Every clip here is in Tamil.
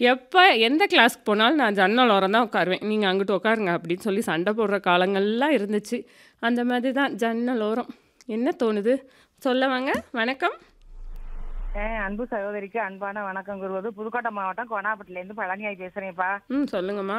எப்போ எந்த கிளாஸ்க்கு போனாலும் நான் ஜன்னல் ஓரம் தான் உட்காருவேன் நீங்கள் அங்கிட்டு உட்காருங்க அப்படின்னு சொல்லி சண்டை போடுற காலங்கள்லாம் இருந்துச்சு அந்த மாதிரி தான் ஜன்னல் ஓரம் என்ன தோணுது சொல்ல வாங்க வணக்கம் ஏன் அன்பு சகோதரிக்கு அன்பான வணக்கம் கூறுவது புதுக்கோட்டை மாவட்டம் கோனாப்பட்டில இருந்து பழனியாய் பேசுறேன்ப்பா ம் சொல்லுங்கம்மா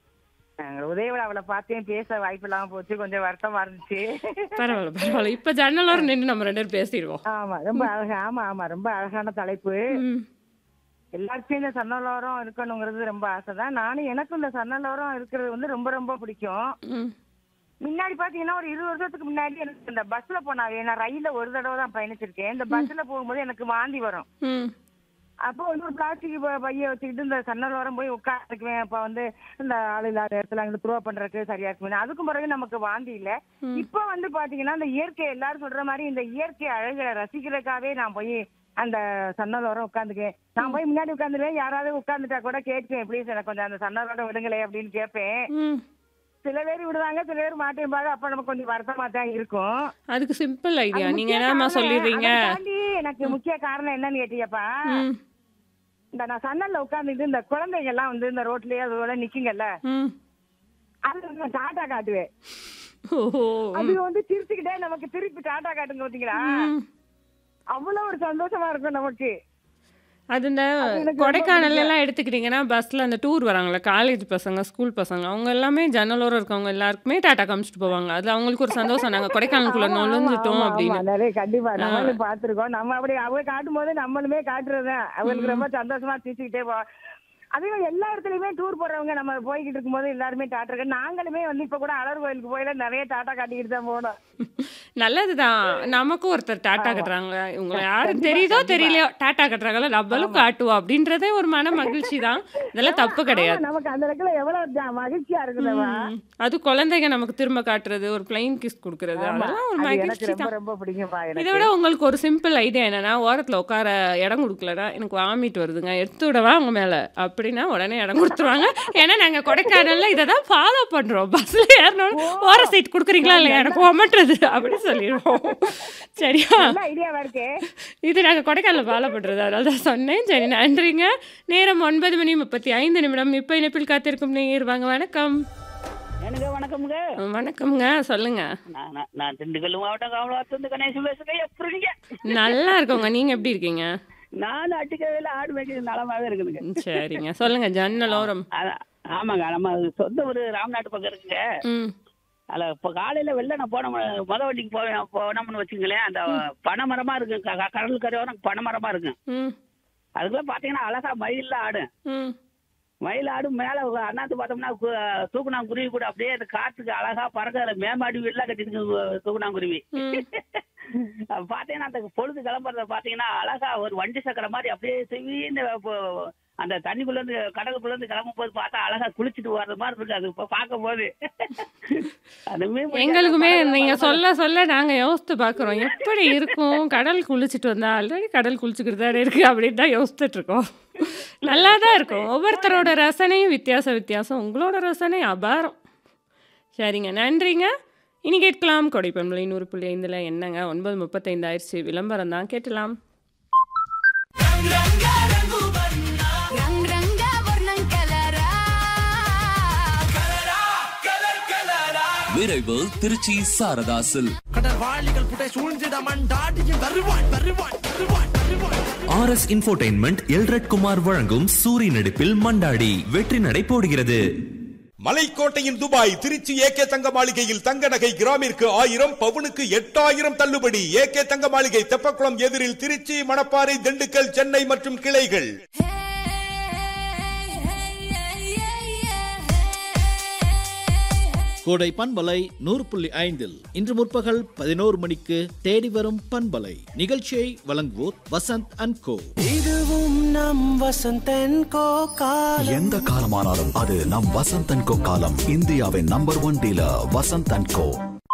நாங்க உதயவிழாவில் பார்த்தேன் பேச வாய்ப்பு இல்லாம போச்சு கொஞ்சம் வருத்தமா இருந்துச்சு பரவாயில்ல பரவாயில்ல இப்போ ஜன்னல் ஓரம் நின்று நம்ம ரெண்டு பேரும் பேசிடுவோம் ஆமா ரொம்ப அழகா ஆமா ஆமா ரொம்ப அழகான தலைப்பு ம் எல்லாருக்கும் இந்த சன்னலோரம் இருக்கணுங்கிறது ரொம்ப ஆசை தான் நானும் எனக்கும் இந்த சன்னலோரம் இருக்கிறது வந்து ரொம்ப ரொம்ப பிடிக்கும் ம் முன்னாடி பாத்தீங்கன்னா ஒரு இருபது வருஷத்துக்கு முன்னாடி எனக்கு இந்த பஸ்ல போனாவே நான் ரயில்ல ஒரு தடவை தான் பயணிச்சிருக்கேன் இந்த பஸ்ல போகும்போது எனக்கு வாந்தி வரும் ம் அப்போ வந்து ஒரு பிளாஸ்டிக் பைய வச்சுக்கிட்டு இந்த சன்னல் போய் உட்காந்துக்குவேன் அப்ப வந்து இந்த ஆள் இல்லாத இடத்துல அங்க த்ரோ பண்றதுக்கு சரியா இருக்குமே அதுக்கும் பிறகு நமக்கு வாந்தி இல்ல இப்போ வந்து பாத்தீங்கன்னா இந்த இயற்கை எல்லாரும் சொல்ற மாதிரி இந்த இயற்கை அழகளை ரசிக்கிறதுக்காகவே நான் போய் அந்த சன்னலோரம் உட்காந்துக்குவேன் நான் போய் முன்னாடி உட்காந்துருவேன் யாராவது உட்காந்துட்டா கூட கேட்பேன் ப்ளீஸ் எனக்கு கொஞ்சம் அந்த சன்னலோட விடுங்களே அப்படின்னு கேட்பேன் ம் சில பேர் விடுவாங்க சில பேர் மாட்டேன்பாங்க அப்ப நமக்கு கொஞ்சம் வருத்தமா தான் இருக்கும் அதுக்கு சிம்பிள் ஐடியா அது நீங்கள் முக்கிய என்னம்மா காரணம், சொல்லிடுறீங்க அதை தாண்டி எனக்கு முக்கிய காரணம் என்னன்னு கேட்டீங்கப்பா ம் இந்த நான் சன்னல்ல உட்கார்ந்துட்டு இந்த குழந்தைங்க எல்லாம் வந்து இந்த ரோட்லயே அதோட நிக்குங்கல்ல ம் அது வந்து நான் டாட்டா காட்டுவேன் ஓஹோ அது வந்து சிரிச்சுக்கிட்டே நமக்கு திருப்பி டாட்டா காட்டுங்க பாத்தீங்களா ம் அவ்வளவு ஒரு சந்தோஷமா இருக்கும் நமக்கு அது இந்த எனக்கு ரொம்ப கொடைக்கானல்ல எல்லாம் எடுத்துக்கிட்டிங்கன்னா பஸ்ஸில் அந்த டூர் வராங்களே காலேஜ் பசங்க ஸ்கூல் பசங்க அவங்க எல்லாமே ஜன்னலோரம் இருக்கவங்க எல்லாருக்குமே டாட்டா காமிச்சிட்டு போவாங்க அது அவங்களுக்கு ஒரு சந்தோஷம் நாங்கள் கொடைக்கானலுக்குள்ள ஆமா, ஆமா, நுழைஞ்சிட்டோம் ஆமா, அப்படின்னு ஆமா, நிறைய கண்டிப்பா நம்மளும் பாத்துருக்கோம் நம்ம அப்படி அவங்க காட்டும் போது நம்மளுமே காட்டுறதுதான் அவங்களுக்கு ரொம்ப சந்தோஷமா சிரிச்சுக்கிட்டே போ அதே மாதிரி எல்லா இடத்துலயுமே டூர் போறவங்க நம்ம போய்கிட்டு இருக்கும்போது எல்லாருமே டாட்டா காட்டு நாங்களுமே வந்து இப்ப கூட அலர் கோயிலுக்கு போயில நிறைய டாட்டா காட்டிக்கிட்டு தான் போனோம் நல்லதுதான் நமக்கும் ஒருத்தர் டாட்டா கட்டுறாங்க இவங்களை யாரும் தெரியுதோ தெரியலையோ டாட்டா கட்டுறாங்கல்ல நம்மளும் காட்டுவோம் அப்படின்றதே ஒரு மன மகிழ்ச்சி தான் இதெல்லாம் தப்பு கிடையாது ஆமா, நமக்கு அந்த இடத்துல எவ்வளவு ஜா- மகிழ்ச்சியா இருக்குதுவா ம். அது குழந்தைங்க நமக்கு திரும்ப காட்டுறது ஒரு பிளைன் கிஸ் கொடுக்கறது அதெல்லாம் ஒரு அது எனக்கு மகிழ்ச்சி ரொம்ப தான் ரொம்ப பிடிக்கும்பா இதை எனக்கு விட உங்களுக்கு ஒரு சிம்பிள் ஐடியா என்னன்னா ஓரத்தில் உட்கார இடம் கொடுக்கலனா எனக்கு வாமிட் வருதுங்க எடுத்து விடவா அவங்க மேலே அப்படின்னா உடனே இடம் கொடுத்துருவாங்க ஏன்னா நாங்கள் கொடைக்கானல்ல இதை தான் ஃபாலோ பண்ணுறோம் பஸ்ஸில் ஏறணும் ஓர சீட் கொடுக்குறீங்களா இல்லை எனக்கு ஒமட்டுறது அப்படின்னு சொல்லிடுவோம் சரியா நல்ல ஐடியாவா இருக்கு இது நாங்கள் கொடைக்கானல் ஃபாலோ பண்ணுறது அதனால தான் சொன்னேன் சரி நன்றிங்க நேரம் ஒன்பது மணி முப்பத்தி ஐந்து நிமிடம் இப்போ இணைப்பில் காத்திருக்கும் நேர் வாங்க வணக்கம் எனக்கு வணக்கம்ங்க வணக்கம்ங்க சொல்லுங்க நான் நான்- நான் திண்டுக்கல் மாவட்டம் காமலாத்திலிருந்து கணேசன் பேசுகிறேன் எப்படிங்க நல்லா இருக்கோங்க நீங்கள் எப்படி இருக்கீங்க நான் அட்டிக்கவையில் ஆடு மேய்க்கிறது நலமாவே இருக்குதுங்க ம், சரிங்க சொல்லுங்க ஜன்னல் ஓரம் அதான் ஆமாங்க நம்ம சொந்த ஒரு ராம்நாட்டு பக்கம் இருக்குங்க ம் அதில் இப்போ காலையில் வெளில நான் போன மொத வண்டிக்கு போவேன் போனோம்னு வச்சுங்களேன் அந்த பனைமரமாக இருக்கு க- க- கடல் கரையோரம் பனைமரமாக இருக்கும் ம் அதுக்குள்ள பார்த்தீங்கன்னா அழகா மயிலில் ஆடும் ம் மயில் ஆடும் மேலே அண்ணாந்து பார்த்தோம்னா கு- தூக்குனாங்குருவி கூட அப்படியே அந்த காற்றுக்கு அழகா பறக்கிற மேமாடி வீடுலாம் கட்டிருக்கு தூக்குனாங்குருவி ம். அப்ப பாத்தீங்கன்னா அந்த பொழுது கிளம்புறத பாத்தீங்கன்னா அழகா ஒரு வண்டி சக்கர மாதிரி அப்படியே செவின்னு இப்போ அந்த தண்ணிக்குள்ள இருந்து கடலுக்குள்ள இருந்து கிளம்பும் போது பார்த்தா அழகா குளிச்சுட்டு வர்ற மாதிரி இருக்கு அது இப்ப பார்க்கும் போது அது மீன் பிடிக்காத எங்களுக்குமே படகுல நீங்க பறந்து- சொல்ல சொல்ல நாங்க யோசித்து பார்க்குறோம் எப்படி இருக்கும் கடல் குளிச்சுட்டு வந்தா ஆல்ரெடி கடல் குளிச்சுக்கிட்டு தானே இருக்கு அப்படின்னு தான் யோசிச்சுட்டு இருக்கோம் நல்லா தான் இருக்கும் ஒவ்வொருத்தரோட ரசனையும் வித்தியாசம் வித்தியாசம் உங்களோட ரசனை அபாரம் சரிங்க நன்றிங்க இனி கேட்கலாம் கொடைப்பம்பளை நூறு புள்ளி ஐந்தில் என்னங்க ஒன்பது முப்பத்தைந்து ஆயிடுச்சு விளம்பரம் தான் கேட்டலாம் రంగ్ రంగ వర్ణం కలరా விரைவு திருச்சி சாரதாசில் கடற்வாளிகள் புடை சூழ்ந்திட மண்டாடியும் வருவான் வருவான் வருவான் வருவான் R S infotainment Elred Kumar வழங்கும் சூரி நடிப்பில் மண்டாடி வெற்றி நடை போடுகிறது மலைக்கோட்டையின் துபாய் திருச்சி ஏகே தங்க மாளிகையில் தங்க நகை கிராமிற்கு ஆயிரம் பவுனுக்கு எட்டாயிரம் தள்ளுபடி ஏகே தங்க மாளிகை தெப்பக்குளம் எதிரில் திருச்சி மணப்பாறை திண்டுக்கல் சென்னை மற்றும் கிளைகள் கோடை பண்பலை நூறு புள்ளி ஐந்தில் இன்று முற்பகல் பதினோரு மணிக்கு தேடி வரும் பண்பலை நிகழ்ச்சியை வழங்குவோர் வசந்த் அண்ட் கோ இதுவும் நம் வசந்தன் கோ எந்த காலமானாலும் அது நம் வசந்த் அண்ட் கோ காலம் இந்தியாவின் number one dealer Vasanth and go